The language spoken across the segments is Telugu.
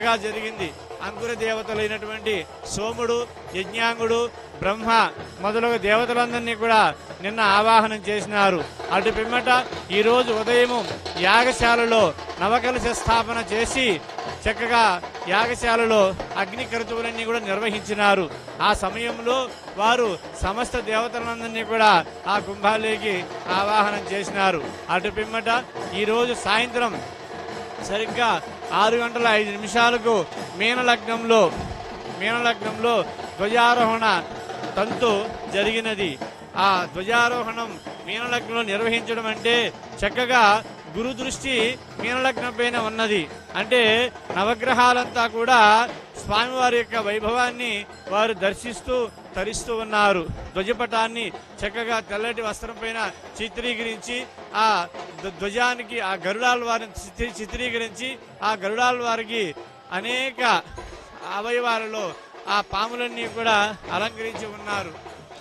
గా జరిగింది అంకుర దేవతలైనటువంటి సోముడు యజ్ఞాంగుడు బ్రహ్మ మొదలగు దేవతలందరినీ కూడా నిన్న ఆవాహనం చేసినారు అటు పిమ్మట ఈ రోజు ఉదయము యాగశాలలో నవకలశ స్థాపన చేసి చక్కగా యాగశాలలో అగ్ని కరుతువులన్నీ కూడా నిర్వహించినారు ఆ సమయంలో వారు సమస్త దేవతలందరినీ కూడా ఆ కుంభాలేకి ఆవాహనం చేసినారు అటు పిమ్మట ఈ రోజు సాయంత్రం సరిగ్గా ఆరు గంటల ఐదు నిమిషాలకు మీనలగ్నంలో మీనలగ్నంలో ధ్వజారోహణ తంతు జరిగినది ఆ ధ్వజారోహణం మీనలగ్నంలో నిర్వహించడం అంటే చక్కగా గురు దృష్టి మీనలగ్నం పైన ఉన్నది అంటే నవగ్రహాలంతా కూడా స్వామివారి యొక్క వైభవాన్ని వారు దర్శిస్తూ తరిస్తూ ఉన్నారు ధ్వజపటాన్ని చక్కగా తెల్లటి వస్త్రం పైన చిత్రీకరించి ఆ ధ్వ- ధ్వజానికి ఆ గరుడాల వారిని చిత్రీ- చిత్రీకరించి ఆ గరుడాల వారికి అనేక అవయవాలలో ఆ పాములన్నీ కూడా అలంకరించి ఉన్నారు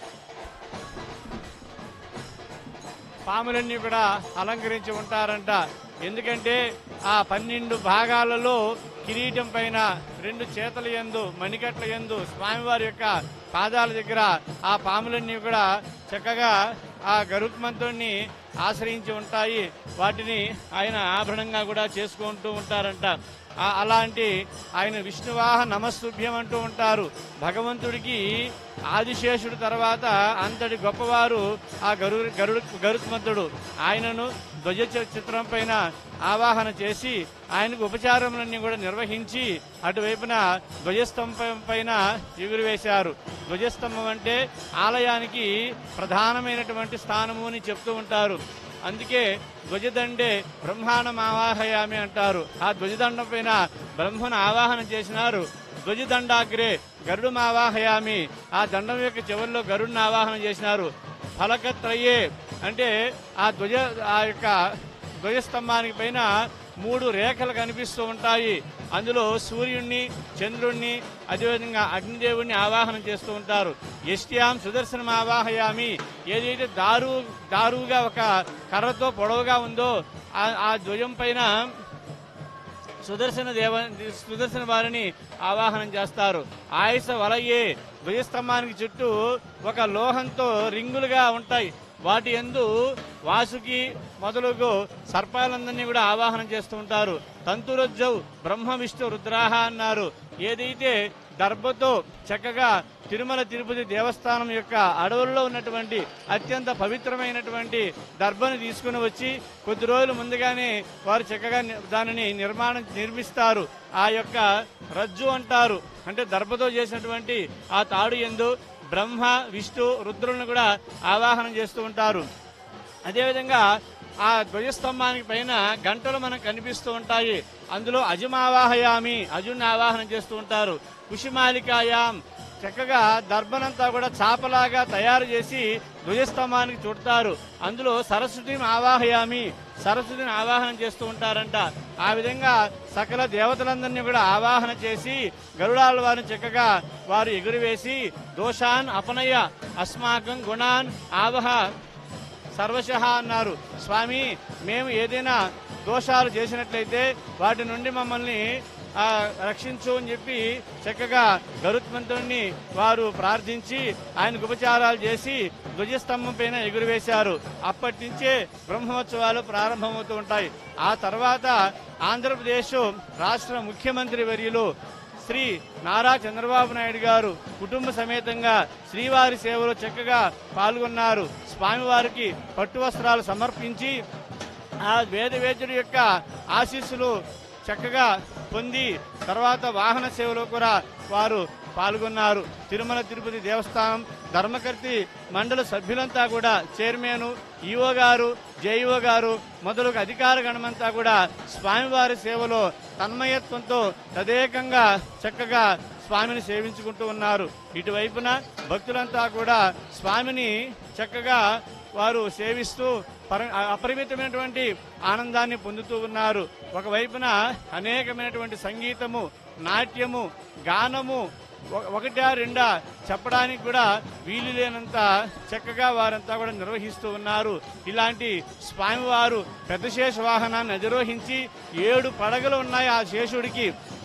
పాములన్నీ కూడా అలంకరించి ఉంటారంట ఎందుకంటే ఆ పన్నెండు భాగాలలో కిరీటం పైన రెండు చేతుల యందు మణికట్ల యందు స్వామివారి యొక్క పాదాల దగ్గర ఆ పాములన్నీ కూడా చక్కగా ఆ గరుత్మంతుడిని ఆశ్రయించి ఉంటాయి వాటిని ఆయన ఆభరణంగా కూడా చేసుకుంటూ ఉంటారంట ఆ- అలాంటి ఆయన విష్ణువాహ నమస్తుభ్యం అంటూ ఉంటారు భగవంతుడికి ఆదిశేషుడు తర్వాత అంతటి గొప్పవారు ఆ గరు గరుడు గరుత్మంతుడు ఆయనను ధ్వజ చి- చిత్రం పైన ఆవాహన చేసి ఆయనకు ఉపచారములన్నీ కూడా నిర్వహించి అటువైపున ధ్వజస్తంభం పైన ఎగురువేశారు ధ్వజస్తంభం అంటే ఆలయానికి ప్రధానమైనటువంటి స్థానము అని చెప్తూ ఉంటారు అందుకే ధ్వజదండే బ్రహ్మాండం ఆవాహయామి అంటారు ఆ ధ్వజదండం పైన బ్రహ్మను ఆవాహన చేసినారు ధ్వజదండాగ్రే గరుడు ఆవాహయామి ఆ దండం యొక్క చివరిలో గరుడిని ఆవాహన చేసినారు ఫలకత్రయే అంటే ఆ ధ్వజ ఆ యొక్క ధ్వజస్తంభానికి పైన మూడు రేఖలు కనిపిస్తూ ఉంటాయి అందులో సూర్యుణ్ణి చంద్రుణ్ణి అదేవిధంగా అగ్నిదేవుణ్ణి ఆవాహనం చేస్తూ ఉంటారు ఎస్టియాం సుదర్శనం ఆవాహయామి ఏదైతే దారు దారుగా ఒక కర్రతో పొడవుగా ఉందో ఆ- ఆ ధ్వజం పైన సుదర్శన దేవ సుదర్శన వారిని ఆవాహనం చేస్తారు ఆయుస వలయే ధ్వజస్తంభానికి చుట్టూ ఒక లోహంతో రింగులుగా ఉంటాయి వాటి ఎందు వాసుకి మొదలుగు సర్పాలందరినీ కూడా ఆవాహనం చేస్తూ ఉంటారు తంతురజ్జౌ బ్రహ్మ విష్ణు రుద్రాహ అన్నారు ఏదైతే దర్భతో చక్కగా తిరుమల తిరుపతి దేవస్థానం యొక్క అడవుల్లో ఉన్నటువంటి అత్యంత పవిత్రమైనటువంటి దర్భను తీసుకుని వచ్చి కొద్ది రోజులు ముందుగానే వారు చక్కగా ని- దానిని నిర్మాణం నిర్మిస్తారు ఆ యొక్క రజ్జు అంటారు అంటే దర్భతో చేసినటువంటి ఆ తాడు ఎందు బ్రహ్మ విష్ణు రుద్రులను కూడా ఆవాహనం చేస్తూ ఉంటారు అదేవిధంగా ఆ ధ్వజస్తంభానికి పైన గంటలు మనకు కనిపిస్తూ ఉంటాయి అందులో అజమావాహయామి అజుని ఆవాహనం చేస్తూ ఉంటారు కుషిమాలికాయాం చక్కగా దర్భనంతా కూడా చాపలాగా తయారు చేసి ధ్వజస్తంభానికి చుడతారు అందులో సరస్వతిని ఆవాహయామి సరస్వతిని ఆవాహనం చేస్తూ ఉంటారంట ఆ విధంగా సకల దేవతలందరినీ కూడా ఆవాహన చేసి గరుడాల వారిని చక్కగా వారు ఎగురువేసి దోషాన్ అపనయ అస్మాకం గుణాన్ ఆవహ సర్వశః అన్నారు స్వామి మేము ఏదైనా దోషాలు చేసినట్లయితే వాటి నుండి మమ్మల్ని ఆ, రక్షించు అని చెప్పి చక్కగా గరుత్మంతుడిని వారు ప్రార్థించి ఆయనకు ఉపచారాలు చేసి ధ్వజస్తంభం పైన ఎగురువేశారు అప్పటి నుంచే బ్రహ్మోత్సవాలు ప్రారంభమవుతూ ఉంటాయి ఆ తర్వాత ఆంధ్రప్రదేశ్ రాష్ట్ర ముఖ్యమంత్రి వర్యులు శ్రీ నారా చంద్రబాబు నాయుడు గారు కుటుంబ సమేతంగా శ్రీవారి సేవలో చక్కగా పాల్గొన్నారు స్వామివారికి పట్టు వస్త్రాలు సమర్పించి ఆ వేద వేద్యుడి యొక్క ఆశీస్సులు చక్కగా పొంది తర్వాత వాహన సేవలో కూడా వారు పాల్గొన్నారు తిరుమల తిరుపతి దేవస్థానం ధర్మకర్తి మండలి సభ్యులంతా కూడా చైర్మన్ ఈఓ గారు జేఈఓ గారు మొదలగు అధికార గణమంతా కూడా స్వామివారి సేవలో తన్మయత్వంతో తదేకంగా చక్కగా స్వామిని సేవించుకుంటూ ఉన్నారు ఇటువైపున భక్తులంతా కూడా స్వామిని చక్కగా వారు సేవిస్తూ పర అపరిమితమైనటువంటి ఆనందాన్ని పొందుతూ ఉన్నారు ఒకవైపున అనేకమైనటువంటి సంగీతము నాట్యము గానము ఒక- ఒకటా రెండా చెప్పడానికి కూడా వీలు లేనంత చక్కగా వారంతా కూడా నిర్వహిస్తూ ఉన్నారు ఇలాంటి స్వామివారు పెద్ద శేష వాహనాన్ని అధిరోహించి ఏడు పడగలు ఉన్నాయి ఆ శేషుడికి